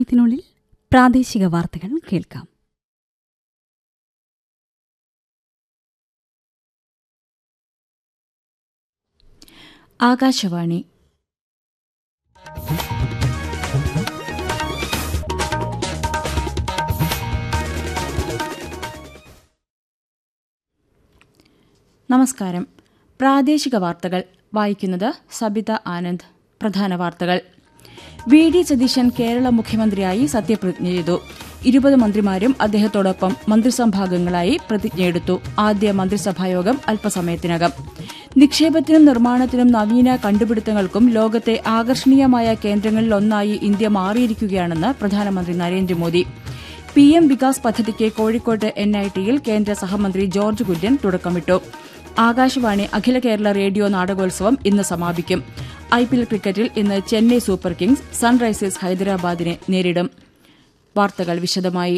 ഇതിനുള്ളിൽ പ്രാദേശിക വാർത്തകൾ കേൾക്കാം ആകാശവാണി നമസ്കാരം പ്രാദേശിക വാർത്തകൾ വായിക്കുന്നത് സബിത ആനന്ദ് പ്രധാന വാർത്തകൾ വി ഡി സതീശൻ കേരള മുഖ്യമന്ത്രിയായി സത്യപ്രതിജ്ഞ ചെയ്തു ഇരുപത് മന്ത്രിമാരും അദ്ദേഹത്തോടൊപ്പം മന്ത്രിസഭാംഗങ്ങളായി പ്രതിജ്ഞയെടുത്തു ആദ്യ മന്ത്രിസഭായോഗം അല്പസമയത്തിനകം നിക്ഷേപത്തിനും നിർമ്മാണത്തിനും നവീന കണ്ടുപിടുത്തങ്ങൾക്കും ലോകത്തെ ആകർഷണീയമായ കേന്ദ്രങ്ങളിലൊന്നായി ഇന്ത്യ മാറിയിരിക്കുകയാണെന്ന് പ്രധാനമന്ത്രി നരേന്ദ്രമോദി പി എം വികാസ് പദ്ധതിക്ക് കോഴിക്കോട്ട് എൻ ഐ ടിയിൽ കേന്ദ്ര സഹമന്ത്രി ജോർജ് കുര്യൻ തുടക്കമിട്ടു ആകാശവാണി അഖില കേരള റേഡിയോ നാടകോത്സവം ഇന്ന് സമാപിക്കും ഐ പി എൽ ക്രിക്കറ്റിൽ ഇന്ന് ചെന്നൈ സൂപ്പർ കിങ്സ് സൺറൈസേഴ്സ് ഹൈദരാബാദിനെ നേരിടും വാർത്തകൾ വിശദമായി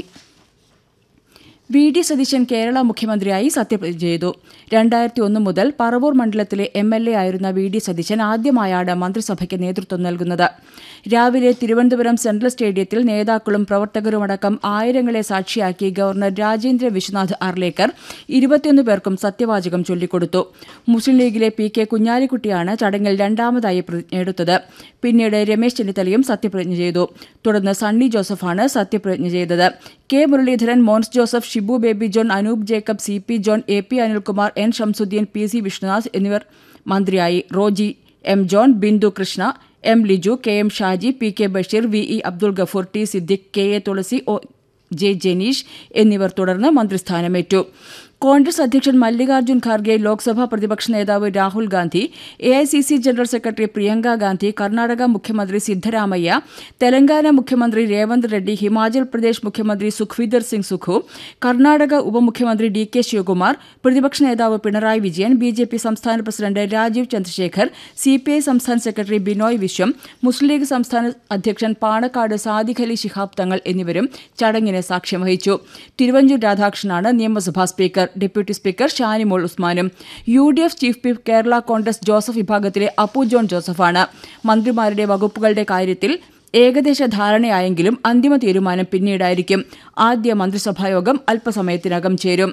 വി ഡി സതീശൻ കേരള മുഖ്യമന്ത്രിയായി സത്യപ്രതിജ്ഞ ചെയ്തു രണ്ടായിരത്തി ഒന്ന് മുതൽ പറവൂർ മണ്ഡലത്തിലെ എം എൽ എ ആയിരുന്ന വി ഡി സതീശൻ ആദ്യമായാണ് മന്ത്രിസഭയ്ക്ക് നേതൃത്വം നൽകുന്നത് രാവിലെ തിരുവനന്തപുരം സെൻട്രൽ സ്റ്റേഡിയത്തിൽ നേതാക്കളും പ്രവർത്തകരുമടക്കം ആയിരങ്ങളെ സാക്ഷിയാക്കി ഗവർണർ രാജേന്ദ്ര വിശ്വനാഥ് അർലേക്കർ ഇരുപത്തിയൊന്ന് പേർക്കും സത്യവാചകം ചൊല്ലിക്കൊടുത്തു മുസ്ലിം ലീഗിലെ പി കെ കുഞ്ഞാലിക്കുട്ടിയാണ് ചടങ്ങിൽ രണ്ടാമതായി പ്രതിജ്ഞയെടുത്തത് പിന്നീട് രമേശ് ചെന്നിത്തലയും സത്യപ്രതിജ്ഞ ചെയ്തു തുടർന്ന് സണ്ണി ജോസഫാണ് സത്യപ്രതിജ്ഞ ചെയ്തത് K Muraleedharan Mons Joseph Shibu Baby John Anoop Jacob C P John A P Anilkumar N Shamsuddin P C Vishnunath എന്നിവർ മന്ത്രിയായി Roji M John Bindu Krishna M Liju K M Shaji P K Basheer V E Abdul Gafoor T Siddique K A Thulasi O J Janeesh എന്നിവർ തുടർന്ന് മന്ത്രിസ്ഥാനമേറ്റു കോൺഗ്രസ് അധ്യക്ഷൻ മല്ലികാർജ്ജുൻ ഖാർഗെ ലോക്സഭാ പ്രതിപക്ഷ നേതാവ് Rahul Gandhi A I C C general secretary Priyanka Gandhi Karnataka മുഖ്യമന്ത്രി സിദ്ധരാമയ്യ തെലങ്കാന മുഖ്യമന്ത്രി രേവന്ത് റെഡ്ഡി ഹിമാചൽ പ്രദേശ് മുഖ്യമന്ത്രി സുഖ്വീന്ദർ സിംഗ് സുഖു കർണാടക ഉപമുഖ്യമന്ത്രി ഡി കെ ശിവകുമാർ പ്രതിപക്ഷ നേതാവ് Pinarayi Vijayan B J P സംസ്ഥാന president Rajeev Chandrasekhar C P I സംസ്ഥാന സെക്രട്ടറി ബിനോയ് വിശ്വം മുസ്ലിം ലീഗ് സംസ്ഥാന അധ്യക്ഷൻ പാണക്കാട് സാദിഖ് അലി ശിഹാബ് തങ്ങൾ എന്നിവരും ചടങ്ങിന് സാക്ഷ്യം വഹിച്ചു തിരുവഞ്ചൂർ രാധാകൃഷ്ണനാണ് നിയമസഭാ സ്പീക്കർ ഡെപ്യൂട്ടി സ്പീക്കർ ഷാനിമോൾ ഉസ്മാനും U D F chief whip Kerala Congress Joseph വിഭാഗത്തിലെ അപ്പു ജോൺ ജോസഫാണ് മന്ത്രിമാരുടെ വകുപ്പുകളുടെ കാര്യത്തിൽ ഏകദേശ ധാരണയായെങ്കിലും അന്തിമ തീരുമാനം പിന്നീടായിരിക്കും ആദ്യ മന്ത്രിസഭായോഗം അല്പസമയത്തിനകം ചേരും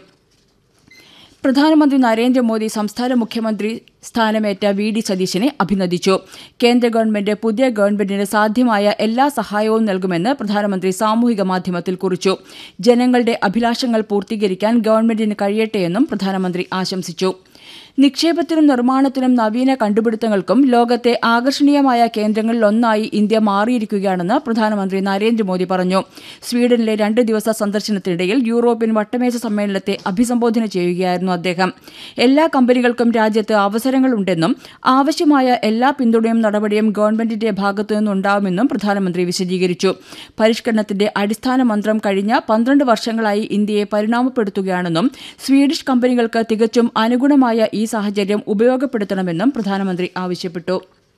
പ്രധാനമന്ത്രി നരേന്ദ്രമോദി സംസ്ഥാന മുഖ്യമന്ത്രി സ്ഥാനമേറ്റ വി ഡി സതീശനെ അഭിനന്ദിച്ചു കേന്ദ്ര ഗവൺമെന്റ് പുതിയ ഗവൺമെന്റിന് സാധ്യമായ എല്ലാ സഹായവും നൽകുമെന്ന് പ്രധാനമന്ത്രി സാമൂഹിക മാധ്യമത്തിൽ കുറിച്ചു ജനങ്ങളുടെ അഭിലാഷങ്ങൾ പൂർത്തീകരിക്കാൻ ഗവൺമെന്റിന് കഴിയട്ടെയെന്നും പ്രധാനമന്ത്രി ആശംസിച്ചു നിക്ഷേപത്തിനും നിർമ്മാണത്തിനും നവീന കണ്ടുപിടുത്തങ്ങൾക്കും ലോകത്തെ ആകർഷണീയമായ കേന്ദ്രങ്ങളിലൊന്നായി ഇന്ത്യ മാറിയിരിക്കുകയാണെന്ന് പ്രധാനമന്ത്രി നരേന്ദ്രമോദി പറഞ്ഞു സ്വീഡനിലെ രണ്ട് ദിവസ സന്ദർശനത്തിനിടയിൽ യൂറോപ്യൻ വട്ടമേശ സമ്മേളനത്തെ അഭിസംബോധന ചെയ്യുകയായിരുന്നു അദ്ദേഹം എല്ലാ കമ്പനികൾക്കും രാജ്യത്ത് അവസരങ്ങളുണ്ടെന്നും ആവശ്യമായ എല്ലാ പിന്തുണയും നടപടിയും ഗവൺമെന്റിന്റെ ഭാഗത്തു നിന്നുണ്ടാവുമെന്നും പ്രധാനമന്ത്രി വിശദീകരിച്ചു പരിഷ്കരണത്തിന്റെ അടിസ്ഥാന മന്ത്രം കഴിഞ്ഞ പന്ത്രണ്ട് വർഷങ്ങളായി ഇന്ത്യയെ പരിണാമപ്പെടുത്തുകയാണെന്നും സ്വീഡിഷ് കമ്പനികൾക്ക് തികച്ചും അനുഗുണമായ ഈ സാഹചര്യം ഉപയോഗപ്പെടുത്തണമെന്നും പ്രധാനമന്ത്രി ആവശ്യപ്പെട്ടു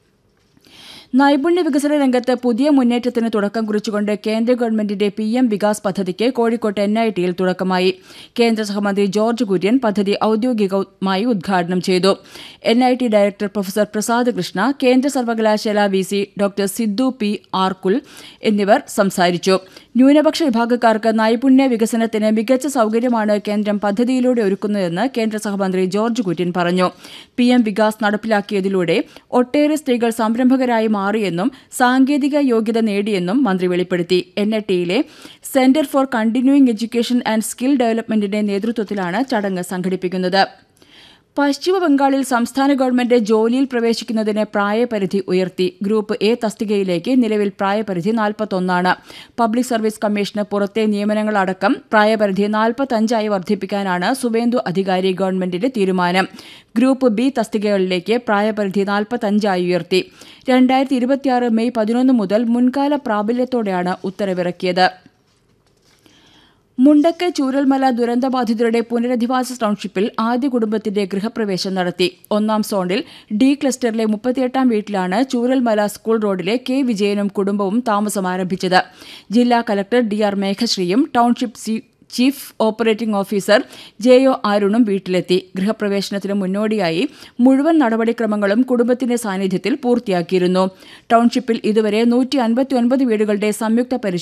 നൈപുണ്യ വികസന രംഗത്ത് പുതിയ മുന്നേറ്റത്തിന് തുടക്കം കുറിച്ചുകൊണ്ട് കേന്ദ്ര ഗവൺമെന്റിന്റെ പി എം വികാസ് പദ്ധതിക്ക് കോഴിക്കോട്ട് എൻ ഐ ടിയിൽ തുടക്കമായി കേന്ദ്ര സഹമന്ത്രി ജോർജ് കുര്യൻ പദ്ധതി ഔദ്യോഗികമായി ഉദ്ഘാടനം ചെയ്തു N I T director professor Prasad Krishna കേന്ദ്ര സർവകലാശാല V C doctor Siddu P ആർകുൽ എന്നിവർ സംസാരിച്ചു ന്യൂനപക്ഷ വിഭാഗക്കാർക്ക് നൈപുണ്യ വികസനത്തിന് മികച്ച സൌകര്യമാണ് കേന്ദ്രം പദ്ധതിയിലൂടെ ഒരുക്കുന്നതെന്ന് കേന്ദ്ര സഹമന്ത്രി ജോർജ് കുര്യൻ പറഞ്ഞു പി എം വികാസ് നടപ്പിലാക്കിയതിലൂടെ ഒട്ടേറെ സ്ത്രീകൾ സംരംഭകരായി മാറിയെന്നും സാങ്കേതിക യോഗ്യത നേടിയെന്നും മന്ത്രി വെളിപ്പെടുത്തി എൻ ഐ ടിയിലെ centre for continuing education and skill ഡെവലപ്മെന്റിന്റെ നേതൃത്വത്തിലാണ് ചടങ്ങ് സംഘടിപ്പിക്കുന്നത് പശ്ചിമ ബംഗാളിൽ സംസ്ഥാന ഗവൺമെന്റ് ജോലിയിൽ പ്രവേശിക്കുന്നതിന് പ്രായപരിധി ഉയർത്തി ഗ്രൂപ്പ് എ തസ്തികയിലേക്ക് നിലവിൽ പ്രായപരിധി നാൽപ്പത്തൊന്നാണ് പബ്ലിക് സർവീസ് കമ്മീഷന് പുറത്തെ നിയമനങ്ങളടക്കം പ്രായപരിധി നാൽപ്പത്തഞ്ചായി വർദ്ധിപ്പിക്കാനാണ് സുവേന്ദു അധികാരി ഗവൺമെന്റിന്റെ തീരുമാനം ഗ്രൂപ്പ് ബി തസ്തികകളിലേക്ക് പ്രായപരിധി നാൽപ്പത്തഞ്ചായി ഉയർത്തി രണ്ടായിരത്തി ഇരുപത്തിയാറ് മെയ് പതിനൊന്ന് മുതൽ മുൻകാല പ്രാബല്യത്തോടെയാണ് ഉത്തരവിറക്കിയത് മുണ്ടക്കൽ ചൂരൽമല ദുരന്തബാധിതരുടെ പുനരധിവാസ ടൌൺഷിപ്പിൽ ആദ്യ കുടുംബത്തിന്റെ ഗൃഹപ്രവേശം നടത്തി ഒന്നാം സോണിൽ ഡി ക്ലസ്റ്ററിലെ മുപ്പത്തിയെട്ടാം വീട്ടിലാണ് ചൂരൽമല സ്കൂൾ റോഡിലെ കെ വിജയനും കുടുംബവും താമസം ആരംഭിച്ചത് ജില്ലാ കലക്ടർ ഡി ആർ മേഘശ്രീയും township chief operating officer J O അരുണും വീട്ടിലെത്തി ഗൃഹപ്രവേശനത്തിന് മുന്നോടിയായി മുഴുവൻ നടപടിക്രമങ്ങളും കുടുംബത്തിന്റെ സാന്നിധ്യത്തിൽ പൂർത്തിയാക്കിയിരുന്നു ടൌൺഷിപ്പിൽ ഇതുവരെ നൂറ്റി അൻപത്തിയൊൻപത് വീടുകളുടെ സംയുക്ത